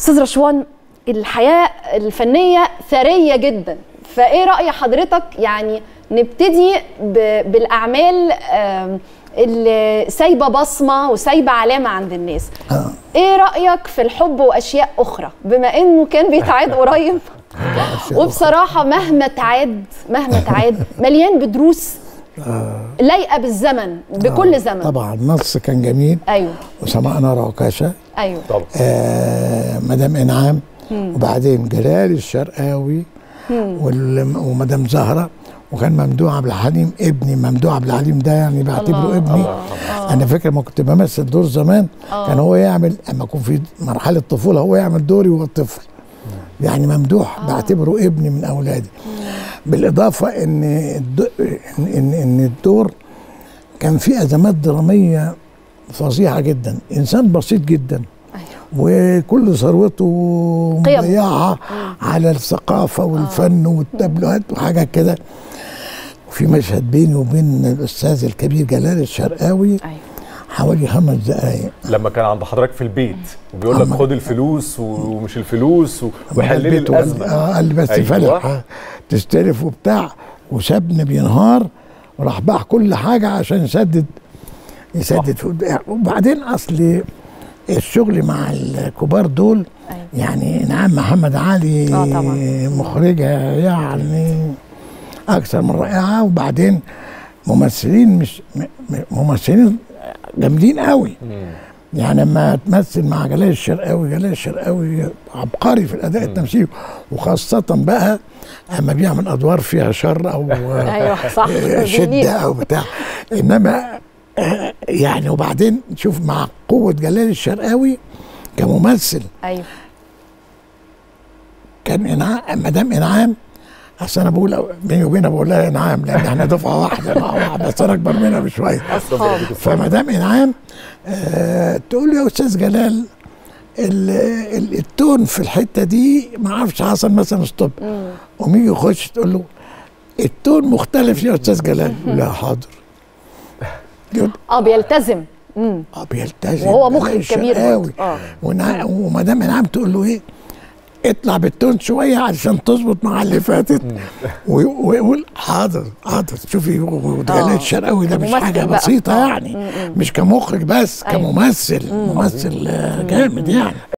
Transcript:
استاذ رشوان الحياه الفنيه ثريه جدا فايه راي حضرتك يعني نبتدي ب- بالاعمال آم، اللي سايبه بصمه وسايبه علامه عند الناس آه. ايه رايك في الحب واشياء اخرى بما انه كان بيتعاد قريب وبصراحه مهما تعاد مهما تعاد مليان بدروس لايقه بالزمن بكل زمن طبعا النص كان جميل ايوه وسمعنا رعكاشة ايوه طبعا آه مدام انعام وبعدين جلال الشرقاوي وال- ومدام زهره وكان ممدوح عبد الحليم ابني ممدوح عبد الحليم ده يعني بعتبره الله، ابني انا فاكر ما كنت بمثل دور زمان كان هو يعمل اما اكون في مرحله طفوله هو يعمل دوري وهو طفل يعني ممدوح بعتبره ابني من اولادي بالاضافه ان الد- ان ان, إن الدور كان فيه ازمات دراميه فظيعه جدا انسان بسيط جدا وكل ثروته قيم. مضيعها على الثقافه والفن والتابلوهات وحاجه كده وفي مشهد بيني وبين الاستاذ الكبير جلال الشرقاوي ايوه حوالي خمس دقائق لما كان عند حضرتك في البيت وبيقول لك أما- خد الفلوس ومش الفلوس و- وحل وحل لي البيت وقال- الازمه اه قال لي بس أيوة. فلح تستلف وبتاع وسابني بينهار وراح باع كل حاجه عشان يسدد يسدد في البيع. وبعدين اصل الشغل مع الكبار دول أيوة. يعني نعم محمد علي آه طبعا. مخرجه يعني اكثر من رائعه وبعدين ممثلين مش م- م- ممثلين جامدين قوي يعني لما تمثل مع جلال الشرقاوي جلال الشرقاوي عبقري في الاداء التمثيلي وخاصه بقى اما بيعمل ادوار فيها شر او ايوه صح شده بيليق. او بتاع انما آه، يعني وبعدين شوف مع قوه جلال الشرقاوي كممثل ايوه كان انعام مدام انعام اصل انا بقول بيني وبينها بقول لها انعام لان احنا دفعه واحده مع بعض بس انا اكبر منها بشويه اصحاب فمدام انعام آه تقول لي يا استاذ جلال ال- ال- التون في الحته دي ما اعرفش حصل مثلا ستوب قوم يجي يخش تقول له التون مختلف يا استاذ جلال يقول لها حاضر يقول اه بيلتزم امم اه بيلتزم وهو جلال مخرج كبير الشرقاوي. برضه. اه ونع- ومدام انعام تقول له ايه اطلع بالتون شويه علشان تظبط مع اللي فاتت وي- ويقول حاضر حاضر شوفي وجلال آه. الشرقاوي ده مش كممثل حاجه بقى. بسيطه آه. يعني مش كمخرج بس أيوة. كممثل ممثل آه، جامد يعني